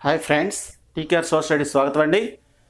hi friends TKR social studies స్వాగతం అండి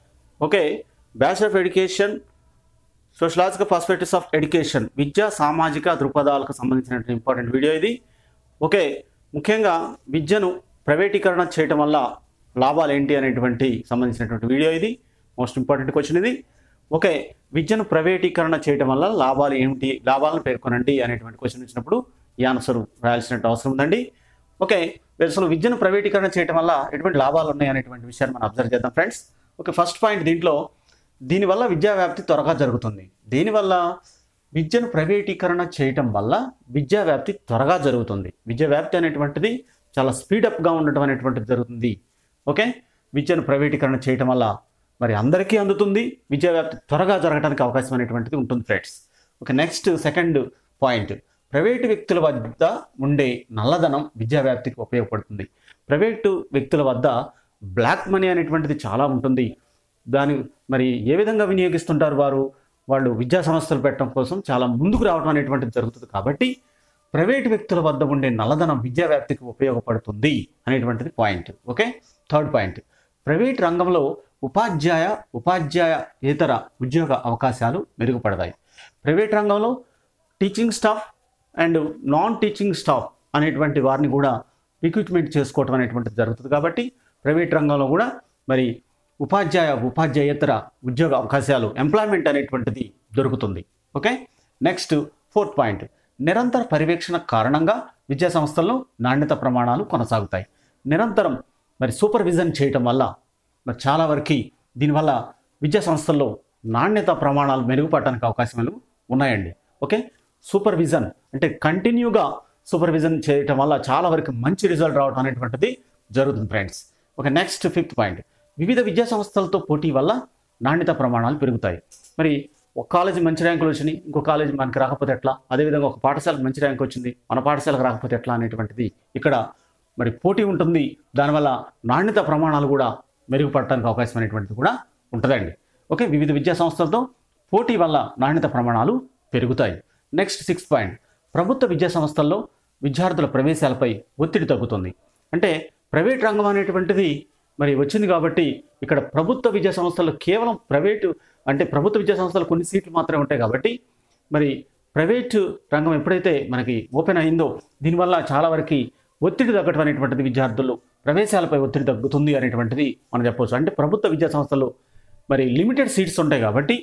okay bachelor of education sociological perspectives of education విద్యా సామాజిక దృక్పథాలకు సంబంధించిన ఇంపార్టెంట్ వీడియో ఇది ఓకే ముఖ్యంగా విద్యను ప్రైవేటీకరణ చేయటం వల్ల లాభాలు ఏంటి అనేటువంటి సంబంధించినటువంటి వీడియో ఇది మోస్ట్ ఇంపార్టెంట్ క్వశ్చన్ ఇది ఓకే విద్యను ప్రైవేటీకరణ చేయటం వల్ల లాభాలు ఏమిటి లాభాలను పేర్కొనండి అనేటువంటి క్వశ్చన్ ఇచ్చినప్పుడు ఈ ఆన్సర్ రాయాల్సిన అవసరం ఉందండి ఓకే అసలు విద్యను ప్రైవేటీకరణ చేయడం వల్ల ఎటువంటి లాభాలు ఉన్నాయి అనేటువంటి విషయాన్ని మనం అబ్జర్వ్ చేద్దాం ఫ్రెండ్స్ ఓకే ఫస్ట్ పాయింట్ దీంట్లో దీనివల్ల విద్యా వ్యాప్తి త్వరగా జరుగుతుంది దీనివల్ల విద్యను ప్రైవేటీకరణ చేయటం వల్ల విద్యా వ్యాప్తి త్వరగా జరుగుతుంది విద్యా వ్యాప్తి అనేటువంటిది చాలా స్పీడప్గా ఉండటం అనేటువంటిది జరుగుతుంది ఓకే విద్యను ప్రైవేటీకరణ చేయటం వల్ల మరి అందరికీ అందుతుంది విద్యా వ్యాప్తి త్వరగా జరగడానికి అవకాశం అనేటువంటిది ఉంటుంది friends okay next second point private వ్యక్తుల వద్ద ఉండే నల్లధనం విద్యా వ్యాప్తికి ఉపయోగపడుతుంది ప్రైవేటు వ్యక్తుల వద్ద బ్లాక్ మనీ అనేటువంటిది చాలా ఉంటుంది దాని మరి ఏ విధంగా వినియోగిస్తుంటారు వారు వాళ్ళు విద్యా సంస్థలు పెట్టడం కోసం చాలా ముందుకు రావడం అనేటువంటిది జరుగుతుంది కాబట్టి ప్రైవేటు వ్యక్తుల వద్ద ఉండే నల్లధనం విద్యా వ్యాప్తికి ఉపయోగపడుతుంది అనేటువంటిది point okay third point private రంగంలో ఉపాధ్యాయ ఉపాధ్యాయ ఇతర ఉద్యోగ అవకాశాలు మెరుగుపడతాయి ప్రైవేట్ రంగంలో teaching staff and non teaching staff అనేటువంటి వారిని కూడా రిక్రూట్మెంట్ చేసుకోవటం అనేటువంటిది జరుగుతుంది కాబట్టి ప్రైవేట్ రంగంలో కూడా మరి ఉపాధ్యాయ ఉపాధ్యాయేతర ఉద్యోగ అవకాశాలు ఎంప్లాయ్మెంట్ అనేటువంటిది దొరుకుతుంది ఓకే నెక్స్ట్ ఫోర్త్ పాయింట్ నిరంతర పర్యవేక్షణ కారణంగా విద్యా సంస్థల్లో నాణ్యత ప్రమాణాలు కొనసాగుతాయి నిరంతరం మరి సూపర్విజన్ చేయటం వల్ల మరి చాలా వరకు దీనివల్ల విద్యా సంస్థల్లో నాణ్యత ప్రమాణాలు మెరుగుపడటానికి అవకాశాలు ఉన్నాయండి ఓకే సూపర్విజన్ అంటే కంటిన్యూగా సూపర్విజన్ చేయటం వల్ల చాలా వరకు మంచి రిజల్ట్ రావడం అనేటువంటిది జరుగుతుంది friends okay next fifth point వివిధ విద్యా సంస్థలతో పోటీ వల్ల నాణ్యత ప్రమాణాలు పెరుగుతాయి మరి ఒక కాలేజీ మంచి ర్యాంకులు వచ్చినాయి ఇంకో కాలేజీ మనకి రాకపోతే ఎట్లా అదేవిధంగా ఒక పాఠశాలకు మంచి ర్యాంక్ వచ్చింది మన పాఠశాలకు రాకపోతే ఎట్లా అనేటువంటిది ఇక్కడ మరి పోటీ ఉంటుంది దానివల్ల నాణ్యత ప్రమాణాలు కూడా మెరుగుపడటానికి అవకాశం అనేటువంటిది కూడా ఉంటుందండి ఓకే వివిధ విద్యా సంస్థలతో పోటీ వల్ల నాణ్యత ప్రమాణాలు పెరుగుతాయి నెక్స్ట్ సిక్స్ పాయింట్ ప్రభుత్వ విద్యా సంస్థల్లో విద్యార్థుల ప్రవేశాలపై ఒత్తిడి తగ్గుతుంది అంటే ప్రైవేట్ రంగం అనేటువంటిది మరి వచ్చింది కాబట్టి ఇక్కడ ప్రభుత్వ విద్యా సంస్థలు కేవలం ప్రైవేటు అంటే ప్రభుత్వ విద్యా సంస్థలు కొన్ని సీట్లు మాత్రమే ఉంటాయి కాబట్టి మరి ప్రైవేటు రంగం ఎప్పుడైతే మనకి ఓపెన్ అయిందో దీనివల్ల చాలా వరకు ఒత్తిడి తగ్గటం అనేటువంటిది విద్యార్థులు ప్రవేశాలపై ఒత్తిడి తగ్గుతుంది అనేటువంటిది మనం చెప్పవచ్చు అంటే ప్రభుత్వ విద్యా సంస్థలు మరి లిమిటెడ్ సీట్స్ ఉంటాయి కాబట్టి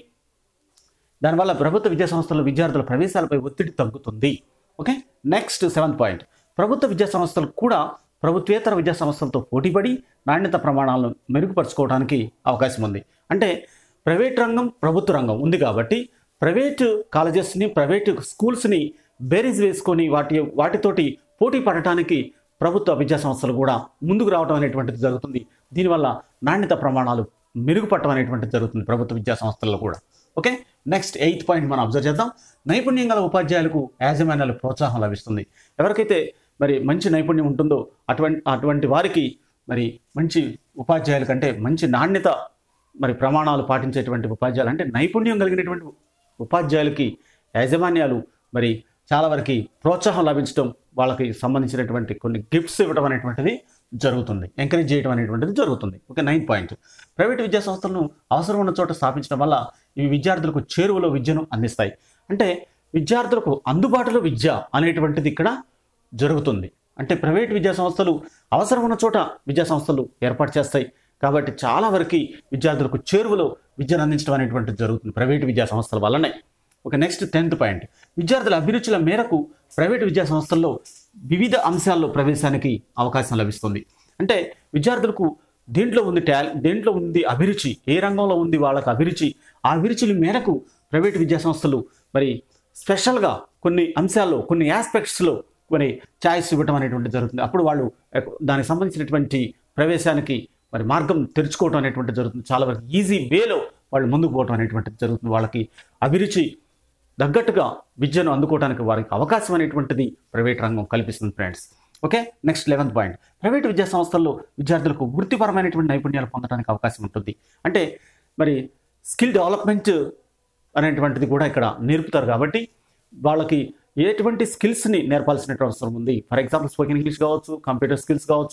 దానివల్ల ప్రభుత్వ విద్యా సంస్థల్లో విద్యార్థుల ప్రవేశాలపై ఒత్తిడి తగ్గుతుంది ఓకే నెక్స్ట్ సెవెంత్ పాయింట్ ప్రభుత్వ విద్యా సంస్థలు కూడా ప్రభుత్వేతర విద్యా సంస్థలతో పోటీపడి నాణ్యత ప్రమాణాలను మెరుగుపరచుకోవడానికి అవకాశం ఉంది అంటే ప్రైవేట్ రంగం ప్రభుత్వ రంగం ఉంది కాబట్టి ప్రైవేటు కాలేజెస్ని ప్రైవేటు స్కూల్స్ని బేరీజ్ వేసుకొని వాటి వాటితోటి పోటీ పడటానికి ప్రభుత్వ విద్యా సంస్థలు కూడా ముందుకు రావడం అనేటువంటిది జరుగుతుంది దీనివల్ల నాణ్యత ప్రమాణాలు మెరుగుపడటం అనేటువంటిది జరుగుతుంది ప్రభుత్వ విద్యా సంస్థల్లో కూడా ఓకే నెక్స్ట్ ఎయిత్ పాయింట్ మనం అబ్జర్వ్ చేద్దాం నైపుణ్యం గల ఉపాధ్యాయులకు యాజమాన్యాలు ప్రోత్సాహం లభిస్తుంది ఎవరికైతే మరి మంచి నైపుణ్యం ఉంటుందో అటువంటి అటువంటి వారికి మరి మంచి ఉపాధ్యాయుల కంటే మంచి నాణ్యత మరి ప్రమాణాలు పాటించేటువంటి ఉపాధ్యాయులు అంటే నైపుణ్యం కలిగినటువంటి ఉపాధ్యాయులకి యాజమాన్యాలు మరి చాలా వరకు ప్రోత్సాహం లభించడం వాళ్ళకి సంబంధించినటువంటి కొన్ని గిఫ్ట్స్ ఇవ్వడం అనేటువంటిది జరుగుతుంది ఎంకరేజ్ చేయడం అనేటువంటిది జరుగుతుంది ఓకే నైన్ పాయింట్ ప్రైవేట్ విద్యా సంస్థలను అవసరం ఉన్న చోట స్థాపించడం వల్ల ఇవి విద్యార్థులకు చేరువలో విద్యను అందిస్తాయి అంటే విద్యార్థులకు అందుబాటులో విద్య అనేటువంటిది ఇక్కడ జరుగుతుంది అంటే ప్రైవేట్ విద్యా సంస్థలు అవసరం ఉన్న చోట విద్యా సంస్థలు ఏర్పాటు చేస్తాయి కాబట్టి చాలా వరకు విద్యార్థులకు చేరువలో విద్యను అందించడం అనేటువంటిది జరుగుతుంది ప్రైవేట్ విద్యా సంస్థల వల్లనే ఒక నెక్స్ట్ టెన్త్ పాయింట్ విద్యార్థుల అభిరుచుల మేరకు ప్రైవేట్ విద్యా సంస్థల్లో వివిధ అంశాల్లో ప్రవేశానికి అవకాశం లభిస్తుంది అంటే విద్యార్థులకు దేంట్లో ఉంది టాలెంట్ దేంట్లో ఉంది అభిరుచి ఏ రంగంలో ఉంది వాళ్ళకి అభిరుచి ఆ అభిరుచుల మేరకు ప్రైవేట్ విద్యా సంస్థలు మరి స్పెషల్గా కొన్ని అంశాల్లో కొన్ని ఆస్పెక్ట్స్లో మరి ఛాయిస్ ఇవ్వడం అనేటువంటి జరుగుతుంది అప్పుడు వాళ్ళు దానికి సంబంధించినటువంటి ప్రవేశానికి మరి మార్గం తెరుచుకోవడం అనేటువంటి జరుగుతుంది చాలా వరకు ఈజీ వేలో వాళ్ళు ముందుకు పోవడం అనేటువంటిది జరుగుతుంది వాళ్ళకి అభిరుచి తగ్గట్టుగా విద్యను అందుకోవడానికి వారికి అవకాశం అనేటువంటిది ప్రైవేట్ రంగం కల్పిస్తుంది friends okay next eleventh point private విద్యా సంస్థల్లో విద్యార్థులకు వృత్తిపరమైనటువంటి నైపుణ్యాలు పొందడానికి అవకాశం ఉంటుంది అంటే మరి స్కిల్ డెవలప్మెంట్ అనేటువంటిది కూడా ఇక్కడ నేర్పుతారు కాబట్టి వాళ్ళకి ఎటువంటి స్కిల్స్ని నేర్పాల్సిన అవసరం ఉంది ఫర్ ఎగ్జాంపుల్ స్పోకెన్ ఇంగ్లీష్ కావచ్చు కంప్యూటర్ స్కిల్స్ కావచ్చు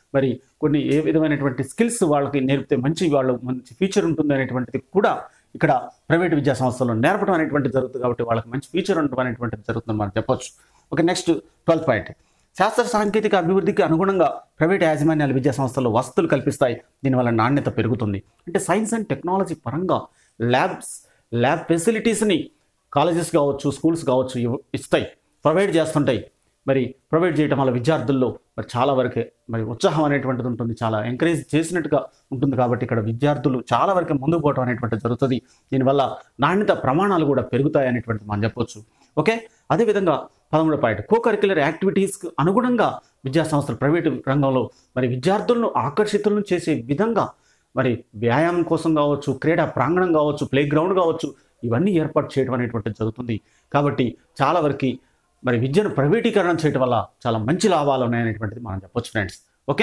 మరి కొన్ని ఏ విధమైనటువంటి స్కిల్స్ వాళ్ళకి నేర్పితే మంచి వాళ్ళు మంచి ఫ్యూచర్ ఉంటుంది అనేటువంటిది కూడా ఇక్కడ ప్రైవేట్ విద్యా సంస్థల్లో నేర్పడం అనేటువంటిది జరుగుతుంది కాబట్టి వాళ్ళకి మంచి ఫ్యూచర్ ఉండడం అనేటువంటిది జరుగుతుంది మనం చెప్పొచ్చు ఓకే నెక్స్ట్ ట్వెల్త్ పాయింట్ శాస్త్ర సాంకేతిక అభివృద్ధికి అనుగుణంగా ప్రైవేట్ యాజమాన్యాల విద్యా సంస్థలు వసతులు కల్పిస్తాయి దీనివల్ల నాణ్యత పెరుగుతుంది అంటే సైన్స్ అండ్ టెక్నాలజీ పరంగా ల్యాబ్స్ ల్యాబ్ ఫెసిలిటీస్ని కాలేజెస్ కావచ్చు స్కూల్స్ కావచ్చు ఇవ్- ఇస్తాయి ప్రొవైడ్ చేస్తుంటాయి మరి ప్రొవైడ్ చేయడం వల్ల విద్యార్థుల్లో మరి చాలా వరకే మరి ఉత్సాహం అనేటువంటిది ఉంటుంది చాలా ఎంకరేజ్ చేసినట్టుగా ఉంటుంది కాబట్టి ఇక్కడ విద్యార్థులు చాలా వరకు ముందుకు పోవడం అనేటువంటిది జరుగుతుంది దీనివల్ల నాణ్యత ప్రమాణాలు కూడా పెరుగుతాయి అనేటువంటిది మనం చెప్పొచ్చు ఓకే అదేవిధంగా పదమూడు పాయింట్ కో కరిక్యులర్ యాక్టివిటీస్కి అనుగుణంగా విద్యా సంస్థలు ప్రైవేటు రంగంలో మరి విద్యార్థులను ఆకర్షితులను చేసే విధంగా మరి వ్యాయామం కోసం కావచ్చు క్రీడా ప్రాంగణం కావచ్చు ప్లే గ్రౌండ్ కావచ్చు ఇవన్నీ ఏర్పాటు చేయడం అనేటువంటిది జరుగుతుంది కాబట్టి చాలా వరకు మరి విద్యను ప్రైవేటీకరణ చేయడం వల్ల చాలా మంచి లాభాలు ఉన్నాయనేటువంటిది మనం చెప్పొచ్చు ఫ్రెండ్స్ ఓకే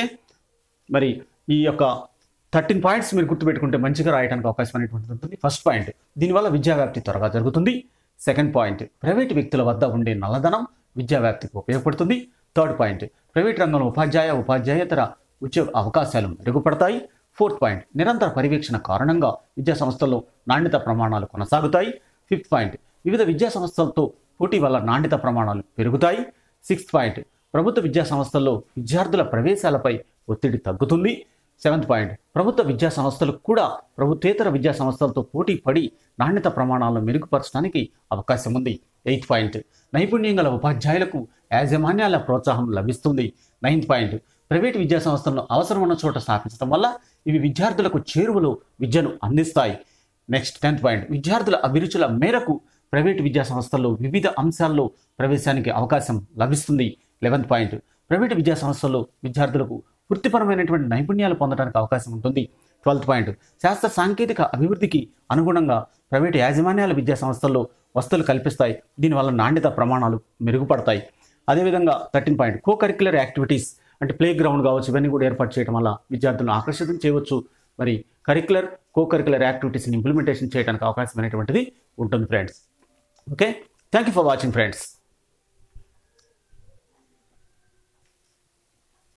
మరి ఈ యొక్క థర్టీన్ పాయింట్స్ మీరు గుర్తుపెట్టుకుంటే మంచిగా రాయడానికి అవకాశం అనేటువంటిది ఉంటుంది ఫస్ట్ పాయింట్ దీనివల్ల విద్యా వ్యాప్తి త్వరగా జరుగుతుంది సెకండ్ పాయింట్ ప్రైవేట్ వ్యక్తుల వద్ద ఉండే నల్లధనం విద్యా వ్యాప్తికి ఉపయోగపడుతుంది థర్డ్ పాయింట్ ప్రైవేట్ రంగంలో ఉపాధ్యాయ ఉపాధ్యాయేతర ఉద్యోగ అవకాశాలు మెరుగుపడతాయి ఫోర్త్ పాయింట్ నిరంతర పర్యవేక్షణ కారణంగా విద్యా సంస్థల్లో నాణ్యత ప్రమాణాలు కొనసాగుతాయి ఫిఫ్త్ పాయింట్ వివిధ విద్యా సంస్థలతో పోటీ వల్ల నాణ్యత ప్రమాణాలు పెరుగుతాయి సిక్స్త్ పాయింట్ ప్రభుత్వ విద్యా సంస్థల్లో విద్యార్థుల ప్రవేశాలపై ఒత్తిడి తగ్గుతుంది సెవెంత్ పాయింట్ ప్రభుత్వ విద్యా సంస్థలు కూడా ప్రభుత్వేతర విద్యా సంస్థలతో పోటీ పడి నాణ్యత ప్రమాణాలను మెరుగుపరచడానికి అవకాశం ఉంది ఎయిత్ పాయింట్ నైపుణ్యం గల ఉపాధ్యాయులకు యాజమాన్యాల ప్రోత్సాహం లభిస్తుంది నైన్త్ పాయింట్ ప్రైవేట్ విద్యా సంస్థలను అవసరం ఉన్న చోట స్థాపించడం వల్ల ఇవి విద్యార్థులకు చేరువలో విద్యను అందిస్తాయి నెక్స్ట్ టెన్త్ పాయింట్ విద్యార్థుల అభిరుచుల మేరకు ప్రైవేట్ విద్యా సంస్థల్లో వివిధ అంశాల్లో ప్రవేశానికి అవకాశం లభిస్తుంది లెవెన్త్ పాయింట్ ప్రైవేట్ విద్యా సంస్థల్లో విద్యార్థులకు వృత్తిపరమైనటువంటి నైపుణ్యాలు పొందడానికి అవకాశం ఉంటుంది ట్వెల్త్ పాయింట్ శాస్త్ర సాంకేతిక అభివృద్ధికి అనుగుణంగా ప్రైవేట్ యాజమాన్యాల విద్యా సంస్థల్లో వస్తువులు కల్పిస్తాయి దీనివల్ల నాణ్యత ప్రమాణాలు మెరుగుపడతాయి అదేవిధంగా thirteen point co curricular activities అంటే ప్లే గ్రౌండ్ కావచ్చు ఇవన్నీ కూడా ఏర్పాటు చేయడం వల్ల విద్యార్థులను ఆకర్షితం చేయవచ్చు మరి కరిక్యులర్ కో కరిక్యులర్ యాక్టివిటీస్ని ఇంప్లిమెంటేషన్ చేయడానికి అవకాశం అనేటువంటిది ఉంటుంది friends okay thank you for watching friends